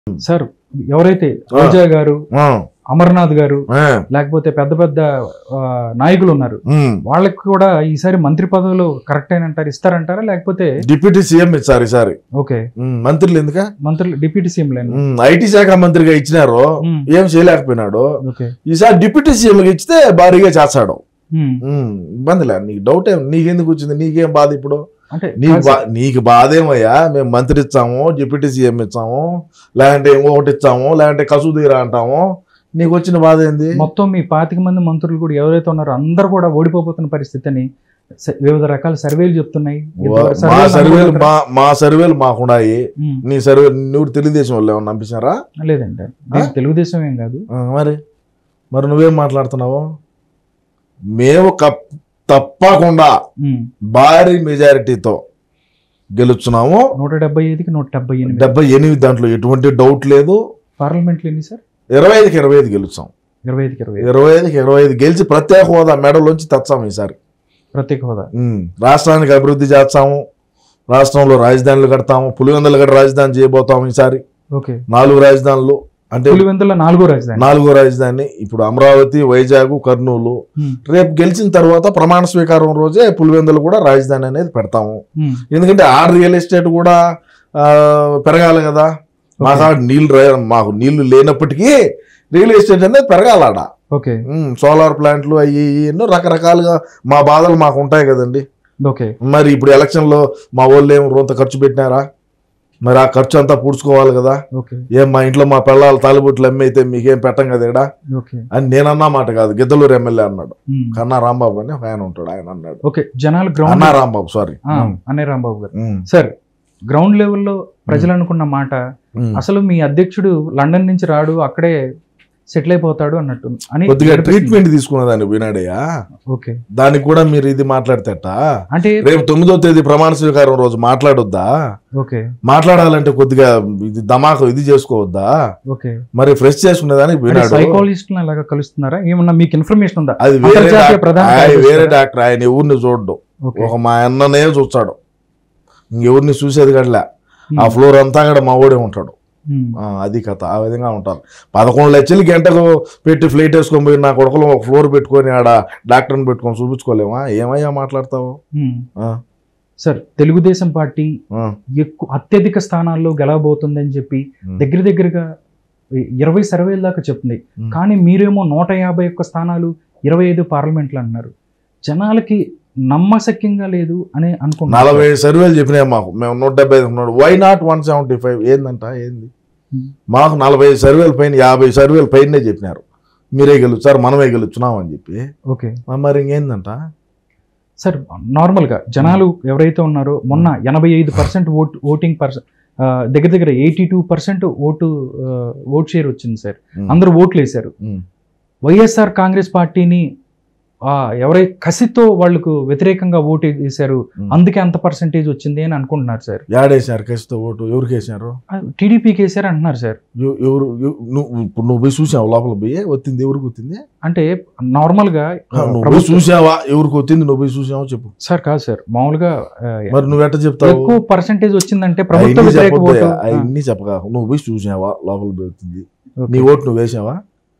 Sir ఎవరైతే రోజా గారు ఆ, అమర్నాథ్ గారు ఆ, లేకపోతే పెద్ద పెద్ద ఆ, నాయకులు ఉన్నారు ఉమ్. వాళ్ళకి కూడా ఈసారి మంత్రి పదవులు కరెక్ట్ అయినంటారు ఇస్తారంటారా లేకపోతే డిప్యూటీ సీఎం ఇచ్చారు ఈసారి ఓకే ఉమ్, మంత్రులు ఎందుక మంత్రులు డిప్యూటీ సీఎం లేను ఉమ్, ఐటీ శాఖ మంత్రిగా ఇచ్చినారు ఉమ్, ఏం చేయలేకపోయినాడు ఓకే ఈసారి డిప్యూటీ సీఎం ఇచ్చితే భారీగా చేస్తాడు ఉమ్, ఉమ్, ఇబ్బందిలే నీకు డౌట్ ఏం నీకెందుకు వచ్చింది నీకేం బాధ ఇప్పుడు అంటే నీకు కాదు బా నీకు బాధ ఏమయ్యా మేము మంత్రి ఇచ్చాము డిప్యూటీ సీఎం ఇచ్చాము లేదంటే ఇంకొకటి ఇచ్చాము లేదంటే కసూదీరా అంటాము నీకు వచ్చిన బాధ ఏంది మొత్తం మీ పాతిక మంది మంత్రులు కూడా ఎవరైతే ఉన్నారో అందరూ కూడా ఓడిపోతున్న పరిస్థితి అని స- వివిధ రకాల సర్వేలు చెప్తున్నాయి ఇంతవరకు మా సర్వేలు సర్వేలు నమ్మకం మా మా సర్వేలు మాకున్నాయి ఉమ్, నీ సర్వే నువ్వు తెలుగుదేశం వాళ్ళు ఏమన్నా పంపించారా లేదండి ఇది తెలుగుదేశం ఏం కాదు ఆ, మరి మరి నువ్వేం మాట్లాడుతున్నావు మేము కప్ తప్పకుండా ఉమ్, భారీ మెజారిటీతో గెలుచున్నాము నూట డెబ్బై ఐదుకి నూట డెబ్బై ఎనిమిది డెబ్బై ఎనిమిది దాంట్లో ఎటువంటి డౌట్ లేదు పార్లమెంట్లు ఎన్ని సార్ ఇరవై ఐదుకి ఇరవై ఐదు గెలుచాం ఇరవై ఐదుకి ఇరవై ఐదు ఇరవై ఐదుకి ఇరవై ఐదు గెలిచి ప్రత్యేక హోదా మెడలోంచి తెచ్చాము ఈసారి ప్రత్యేక హోదా ఉమ్, రాష్ట్రానికి అభివృద్ధి చేస్తాము రాష్ట్రంలో రాజధానులు కడతాము పులివెందులు గడ రాజధాని చేయబోతాము ఈసారి ఓకే నాలుగు రాజధానులు అంటే పులివెందుల నాలుగో రాజధాని నాలుగో రాజధాని ఇప్పుడు అమరావతి వైజాగ్ కర్నూలు ఉమ్, రేపు గెలిచిన తర్వాత ప్రమాణ స్వీకారం రోజే పులివెందులు కూడా రాజధాని అనేది పెడతాము ఉమ్, ఎందుకంటే ఆ రియల్ ఎస్టేట్ కూడా ఆ, పెరగాలి కదా మాకు ఆడ నీళ్ళు రా- మాకు నీళ్లు లేనప్పటికీ రియల్ ఎస్టేట్ అనేది పెరగాలి ఆడ ఓకే ఉమ్, సోలార్ ప్లాంట్లు అవి ఇవి ఎన్నో రకరకాలుగా మా బాధలు మాకు ఉంటాయి కదండి ఓకే మరి ఇప్పుడు ఎలక్షన్లో మా వాళ్ళు ఏం రోంత ఖర్చు పెట్టినారా మరి ఆ ఖర్చు అంతా పూడ్చుకోవాలి కదా ఓకే ఏం మా ఇంట్లో మా పిల్లలు తాలిబొట్లు అమ్మి అయితే మీకేం పెట్టం కదా ఇక్కడ ఓకే అని నేనన్నా మాట కాదు గిద్దలూరు ఎమ్మెల్యే అన్నాడు ఉమ్, కన్నా రాంబాబు అని ఒక ఆయన ఉంటాడు ఆయన అన్నాడు ఓకే జనాలు గ్రౌండ్ అన్నా రాంబాబు సారీ అనే రాంబాబు గారు సార్ గ్రౌండ్ లెవెల్లో ప్రజలు అనుకున్న మాట అసలు మీ అధ్యక్షుడు లండన్ నుంచి రాడు అక్కడే సెటిల్ అయిపోతాడు అన్నట్టు అని కొద్దిగా వినిపిస్తుంది. ట్రీట్మెంట్ తీసుకున్నదాన్ని పోయినాడయ్యా ఓకే దానికి కూడా మీరు ఇది మాట్లాడతేట అంటే రేపు తొమ్మిదో తేదీ ప్రమాణ స్వీకారం రోజు మాట్లాడొద్దా ఓకే మాట్లాడాలంటే కొద్దిగా ఇది దమాకు ఇది చేసుకోవద్దా ఓకే మరి ఫ్రెష్ చేసుకునేదానికి పోయినాడు సైకాలజిస్ట్ అలాగా కలుస్తున్నారా ఏమన్నా మీకు ఇన్ఫర్మేషన్ ఉందా అది వేరే అంతర్జాతీయ డాక్టర్- ప్రధాన ఆయన కార్యదర్శి వేరే కదా? డాక్టర్ ఆయన ఎవరిని చూడ్డు ఓకే ఒక మా అన్ననే చూస్తాడు ఇంకెవరిని చూసేది కట్లే ఆ ఉమ్, ఫ్లోర్ అంతా కూడా మా ఓడే ఉంటాడు ఉమ్, ఆ, అది కథ ఆ విధంగా ఉంటారు పదకొండు లక్షలు గంటకు పెట్టి ఫ్లైట్ వేసుకొని పోయి నా కొడుకులు ఒక ఫ్లోర్ పెట్టుకొని ఆడ డాక్టర్ని పెట్టుకొని చూపించుకోలేమా ఏమయ్యా మాట్లాడతావు ఉమ్. ఆ, సార్ తెలుగుదేశం పార్టీ ఆ, ఎక్కువ అత్యధిక స్థానాల్లో గెలవబోతుందని చెప్పి ఉమ్. దగ్గర దగ్గరగా ఇరవై సర్వేల దాకా చెప్తుంది ఉమ్. కానీ మీరేమో నూట యాభై ఒక్క స్థానాలు ఇరవై ఐదు పార్లమెంట్లు అంటున్నారు జనాలకి నమ్మశక్యంగా లేదు అని అనుకుంటున్నారు నలభై సర్వేలు చెప్పినాయి మాకు మేము నూట డెబ్బై ఐదు ఉన్నాడు why not one seventy five ఏందంట ఏంది ఉమ్. మాకు నలభై సర్వేల పైన యాభై సర్వేల పైనే చెప్పినారు మీరే గెలుస్తారు మనమే గెలుచున్నాం అని చెప్పి ఓకే ఆ, మరి ఇంకేందంట సార్ నార్మల్ గా జనాలు ఎవరైతే ఉన్నారో మొన్న ఎనభై ఐదు పర్సెంట్ ఓట్ ఓటింగ్ పర్సెంట్ దగ్గర దగ్గర ఎయిటీ టూ పర్సెంట్ ఓటు ఆ, ఓట్ షేర్ వచ్చింది సార్ ఉమ్. అందరూ ఓట్లు వేశారు ఉమ్. వైఎస్ఆర్ కాంగ్రెస్ పార్టీని ఆ, ఎవరై కసితో వాళ్ళకు వ్యతిరేకంగా ఓటు వేశారు ఉమ్. అందుకే అంత పర్సెంటేజ్ వచ్చింది అని అనుకుంటున్నారు సార్ యాడేసారు కేసుతో ఓటు ఎవరికి వేసినారు టీడీపీకి వేశారు అంటున్నారు సార్ ఎవ- ఎవరు ఎవ- నువ్వు ఇప్పుడు నువ్వు పోయి చూసావు లోపల పోయి వచ్చింది ఎవరికి వచ్చింది అంటే నార్మల్ గా ఆ, నువ్వు పోయి ప్రభుత్వం- చూసావా ఎవరికి వచ్చింది నువ్వు పోయి చూసావా చెప్పు సార్ కాదు సార్ మామూలుగా ఆ, మరి నువ్వు ఎట్ట చెప్తావు ఎక్కువ పర్సెంటేజ్ వచ్చిందంటే ప్రభుత్వ అవన్నీ వ్యతిరేక చెప్పొద్దు ఓటు ఆ, అవన్నీ చెప్పగా నువ్వు పోయి చూసావా లోపల పోయి వచ్చింది ఓకే. నీ ఓటు నువ్వు వేసావా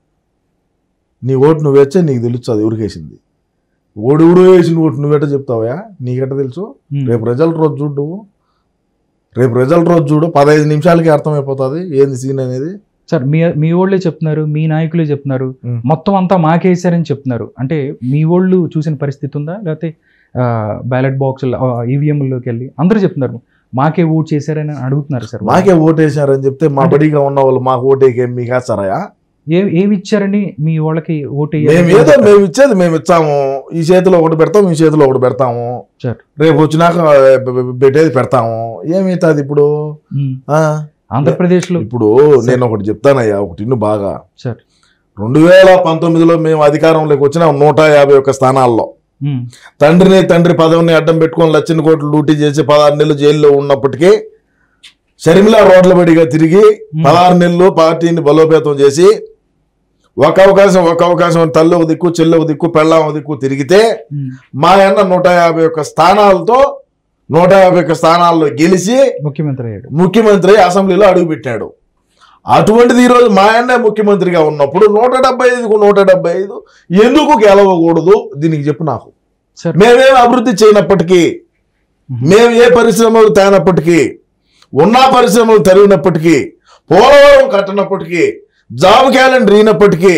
నీ ఓటు నువ్వు వేస్తే నీకు తెలుస్తుంది ఎవరికి వేసింది ఓడు ఎవడు వేసిన ఓటు నువ్వెట్ట చెప్తావా నీకెట్ట తెలుసు ఉమ్. రేపు రిజల్ట్ రోజు చూడు రేపు రిజల్ట్ రోజు చూడు పదహైదు నిమిషాలకి అర్థమైపోతుంది ఏంది సీన్ అనేది సార్ మీ మీ వాళ్ళే చెప్తున్నారు మీ నాయకులే చెప్తున్నారు ఉమ్. మొత్తం అంతా మాకేసారని చెప్తున్నారు అంటే మీ వాళ్ళు చూసిన పరిస్థితి ఉందా లేకపోతే బ్యాలెట్ బాక్స్ ఈవీఎంలోకి వెళ్ళి అందరూ చెప్తున్నారు మాకే ఓట్ చేశారని అడుగుతున్నారు సార్ మాకే ఓటేసారని చెప్తే మా బడిగా ఉన్న వాళ్ళు మాకు ఓటేకే మీకు వేస్తారా ఏ ఏమి ఇచ్చారని మీ వాళ్ళకి ఓట్ మేము ఏదో మేము ఇచ్చేది మేము ఇచ్చాము ఈ చేతిలో ఒకటి పెడతాము ఈ చేతిలో ఒకటి పెడతాము సరే. రేపు వచ్చినాక పె- పె- పెట్టేది పెడతాము ఏమవుతుంది ఇప్పుడు ఆ? ఆంధ్రప్రదేశ్ లో ఇప్పుడు నేను ఒకటి చెప్తానయ్యా ఒకటి ఇన్ను బాగా సార్ రెండు వేల పంతొమ్మిదిలో మేము అధికారంలోకి వచ్చిన నూట యాభై ఒక్క స్థానాల్లో ఉమ్, తండ్రిని తండ్రి పదవిని అడ్డం పెట్టుకొని లక్షల కోట్లు లూటీ చేసి పదహారు నెలలు జైల్లో ఉన్నప్పటికీ షర్మిల రోడ్ల బడిగా తిరిగి ఉమ్, పదహారు నెలలు పార్టీని బలోపేతం చేసి ఒక అవకాశం ఒక అవకాశం తల్లి ఒక దిక్కు చెల్లి ఒక దిక్కు పెళ్ళ ఒక దిక్కు తిరిగితే ఉమ్, మా అన్న నూట యాభై ఒక్క స్థానాలతో నూట యాభై ఒక్క స్థానాల్లో గెలిచి ముఖ్యమంత్రి అయ్యాడు ముఖ్యమంత్రి అసెంబ్లీలో అడుగుపెట్టాడు అటువంటిది ఈరోజు మా అన్నే ముఖ్యమంత్రిగా ఉన్నప్పుడు నూట డెబ్బై ఐదుకు నూట డెబ్బై ఐదు ఎందుకు గెలవకూడదు దీనికి చెప్పు నాకు సార్ మేమేం అభివృద్ధి చేయనప్పటికీ మేము ఏ పరిశ్రమలు తేనప్పటికీ ఉన్న పరిశ్రమలు తరిగినప్పటికీ పోలవరం కట్టినప్పటికీ జాబ్ క్యాలెండర్ అయినప్పటికీ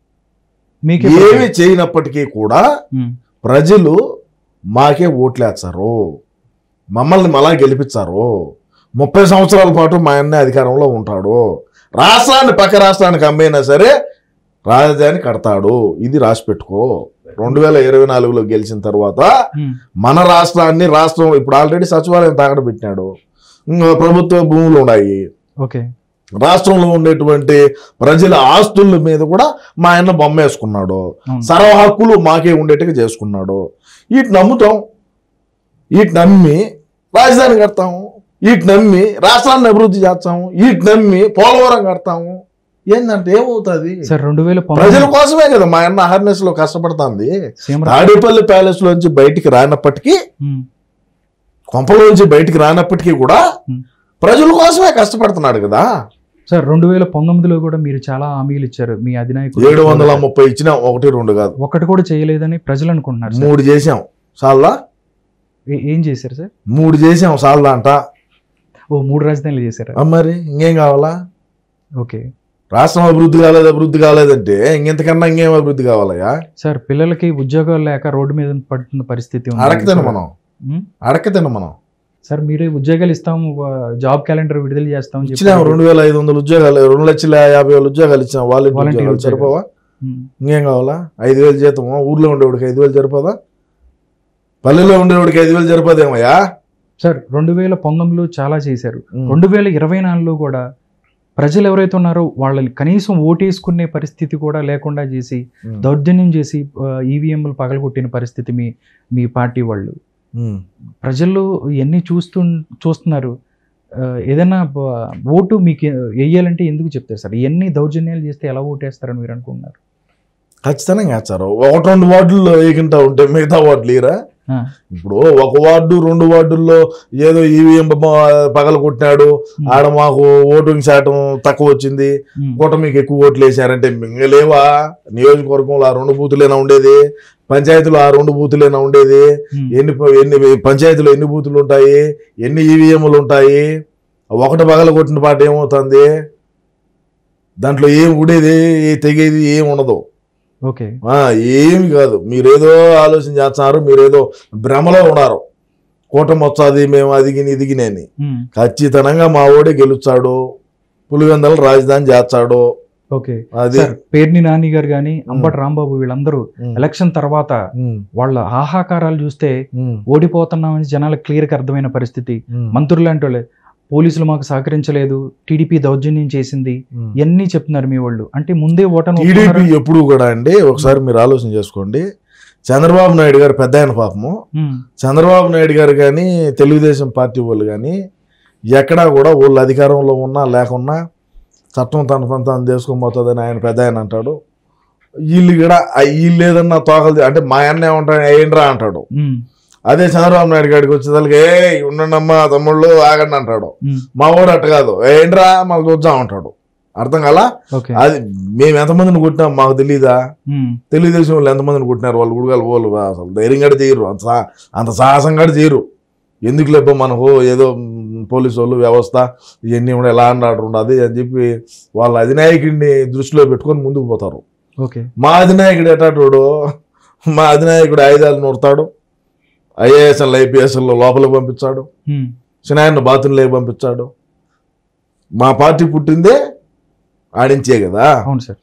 మీకే ఏమి చేయనప్పటికీ కూడా ఉమ్, ప్రజలు మాకే ఓట్లేస్తారు మమ్మల్ని మళ్ళా గెలిపించారు ముప్పై సంవత్సరాల పాటు మా అన్న అధికారంలో ఉంటాడు రాష్ట్రాన్ని పక్క రాష్ట్రానికి అమ్మైనా సరే రాజధాని కడతాడు ఇది రాసి పెట్టుకో రెండు వేల ఇరవై నాలుగులో గెలిచిన తర్వాత ఉమ్, మన రాష్ట్రాన్ని రాష్ట్రం ఇప్పుడు ఆల్రెడీ సచివాలయం తాకడ పెట్టినాడు ఇంకా ప్రభుత్వ భూములు ఉన్నాయి ఓకే రాష్ట్రంలో ఉండేటువంటి ప్రజల ఆస్తుల మీద కూడా మా ఆయన బొమ్మ వేసుకున్నాడు అవును. సర్వ హక్కులు మాకే ఉండేట్టుగా చేసుకున్నాడు వీటిని నమ్ముతాం వీటిని నమ్మి రాజధాని కడతాము వీటిని నమ్మి రాష్ట్రాన్ని అభివృద్ధి చేస్తాము వీటిని నమ్మి పోలవరం కడతాము ఏంటంటే ఏమవుతుంది సార్ రెండు వేల ప్రజల పంతొమ్మిది కోసమే కదా మా అన్న అహర్నెస్ లో కష్టపడుతుంది సీఎం రా- తాడేపల్లి ప్యాలెస్ లోంచి బయటికి రానప్పటికీ ఉమ్, కొంపలోంచి బయటికి రానప్పటికీ కూడా ఉమ్. ప్రజల కోసమే కష్టపడుతున్నాడు కదా సార్ రెండు వేల పంతొమ్మిదిలో కూడా మీరు చాలా హామీలు ఇచ్చారు మీ అధినాయకుడు ఏడు వందల ముప్పై ఇచ్చిన ఒకటి రెండు కాదు ఒకటి కూడా చేయలేదని ప్రజలు అనుకుంటున్నారు సార్ మూడు చేసాం సాల్దా ఏ- ఏం చేశారు సార్ మూడు చేసాం సాల్దా అంట ఓ మూడు రాజధానులు చేశారా ఆ మరి ఇంకేం కావాలా ఓకే రాష్ట్రం అభివృద్ధి కాలేదు అభివృద్ధి కాలేదంటే ఇంకెంతకన్నా ఇంకేం అభివృద్ధి కావాలయ్యా సార్ పిల్లలకి ఉద్యోగాలు లేక రోడ్డు మీద పడుతున్న పరిస్థితి ఉంది. అడకతిన మనం ఉమ్, అడకతిన మనం సార్ మీరే ఉద్యోగాలు ఇస్తాం జాబ్ క్యాలెండర్ విడుదల చేస్తాం అని ఇచ్చినాం చెప్పారు. రెండు వేల ఐదు వందల ఉద్యోగాలు రెండు లక్షల యాభై వేల ఉద్యోగాలు ఇచ్చాం వాళ్ళు Volunteer ఉద్యోగాలు ఉద్యోగాలు. సరిపోవా ఉమ్, ఇంకేం కావాలా ఐదు వేలు జీతం ఊర్లో ఉండేవాడికి ఐదు వేలు సరిపోదా పల్లెల్లో ఉండేవాడికి ఐదు వేలు సరిపోదేమయ్యా సార్ రెండు వేల పంతొమ్మిదిలో చాలా చేశారు ఉమ్. రెండు వేల ఇరవై నాలుగులో కూడా ప్రజలు ఎవరైతే ఉన్నారో వాళ్ళని కనీసం ఓటేసుకునే పరిస్థితి కూడా లేకుండా చేసి ఉమ్. దౌర్జన్యం చేసి ఈవీఎంలు పగలగొట్టిన పరిస్థితి మీ మీ పార్టీ వాళ్ళు ఉమ్. ప్రజలు ఇవన్నీ చూస్తూ చూస్తున్నారు ఆ, ఏదైనా బ- ఓటు మీకు వేయాలంటే ఎందుకు చెప్తారు సార్ ఇవన్నీ దౌర్జన్యాలు చేస్తే ఎలా ఓటేస్తారని మీరు అనుకుంటున్నారు ఖచ్చితంగా వేస్తారు ఒకటి రెండు వార్డుల్లో ఏకింటా ఉంటే మిగతా వార్డులు ఈరా ఆ, ఇప్పుడు ఒక వార్డు రెండు వార్డుల్లో ఏదో ఈవీఎం పగల కొట్టినాడు ఉమ్, ఆడ మాకు ఓటింగ్ శాతం తక్కువ వచ్చింది ఉమ్, కూటమికి ఎక్కువ ఓట్లు వేసారంటే మింగలేవా నియోజకవర్గంలో ఆ రెండు బూతులేనా ఉండేది పంచాయతీలో ఆ రెండు బూతులేనా ఉండేది ఉమ్, ఎన్ని ప- ఎన్ని పంచాయతీలో ఎన్ని బూతులు ఉంటాయి ఎన్ని ఈవీఎంలు ఉంటాయి ఒకటి పగల కొట్టిన పాట ఏమవుతుంది దాంట్లో ఏం ఉండేది తెగేది ఏం ఉండదు ఓకే ఆ, ఏమి కాదు మీరేదో ఆలోచన చేస్తున్నారు మీరేదో భ్రమలో ఉన్నారు కూటమి వచ్చాది మేము అదిగిని ఇదిగిని అని ఉమ్, ఖచ్చితంగా మా ఓడే గెలుస్తాడు పులివెందల రాజధాని చేస్తాడు ఓకే అది సార్ పేర్ని నాని గారు కానీ అంబటి రాంబాబు వీళ్ళందరూ ఉమ్, ఎలక్షన్ తర్వాత ఉమ్, వాళ్ళ ఆహాకారాలు చూస్తే ఉమ్, ఓడిపోతున్నామని జనాలకు క్లియర్గా అర్థమైన పరిస్థితి ఉమ్, మంత్రులు లాంటి వాళ్ళే పోలీసులు మాకు సహకరించలేదు టీడీపీ దౌర్జన్యం చేసింది ఉమ్. ఇవన్నీ చెప్తున్నారు మీ వాళ్ళు అంటే ముందే ఓటమి టీడీపీ ఒప్పుకున్నారా? ఎప్పుడు కూడా అండి ఒకసారి మీరు ఆలోచన చేసుకోండి చంద్రబాబు నాయుడు గారు పెద్ద ఆయన పాపము ఉమ్, చంద్రబాబు నాయుడు గారు కానీ తెలుగుదేశం పార్టీ వాళ్ళు కానీ ఎక్కడా కూడా వాళ్ళు అధికారంలో ఉన్నా లేకున్నా చట్టం తన పని తాను చేసుకొని పోతుందని ఆయన పెద్ద ఆయన అంటాడు వీళ్ళు కూడా ఆ వీళ్ళు ఏదన్నా తోకలు అంటే మా అన్న ఏమంటాడు ఏంట్రా అంటాడు ఉమ్, అదే చంద్రబాబు నాయుడు గారికి వచ్చేసరికి ఏ ఉండండమ్మా తమ్ముళ్ళు ఆగండి అంటాడు ఉమ్, మా వాడు అట్ట కాదు ఏంట్రా మళ్ళీ చూద్దాం అంటాడు అర్థం కాలా ఓకే అది మేము ఎంతమందిని కొట్టినాం మాకు తెలీదా ఉమ్, తెలుగుదేశం వాళ్ళు ఎంతమందిని కొట్టినారు వాళ్ళు గుడిగాలు పోలు అసలు ధైర్యం కూడా చేయరు అంత సా అంత సాహసం కూడా చేయరు ఎందుకు లేపో మనకు ఏదో మ్, పోలీసు వాళ్ళు వ్యవస్థ ఇవన్నీ కూడా ఎలా ఆర్డర్ ఉండదు అని చెప్పి వాళ్ళ అధినాయకుడిని దృష్టిలో పెట్టుకొని ముందుకు పోతారు ఓకే మా అధినాయకుడు ఎటాటోడు మా అధినాయకుడు ఆయుధాలు నూరుతాడు ఐఏఎస్ఎల్ ఐపీఎస్ఎల్ లోపలికి పంపించాడు ఉమ్, సినాయన్ని బాత్రూంలోకి పంపించాడు మా పార్టీ పుట్టిందే ఆడించే కదా అవును సార్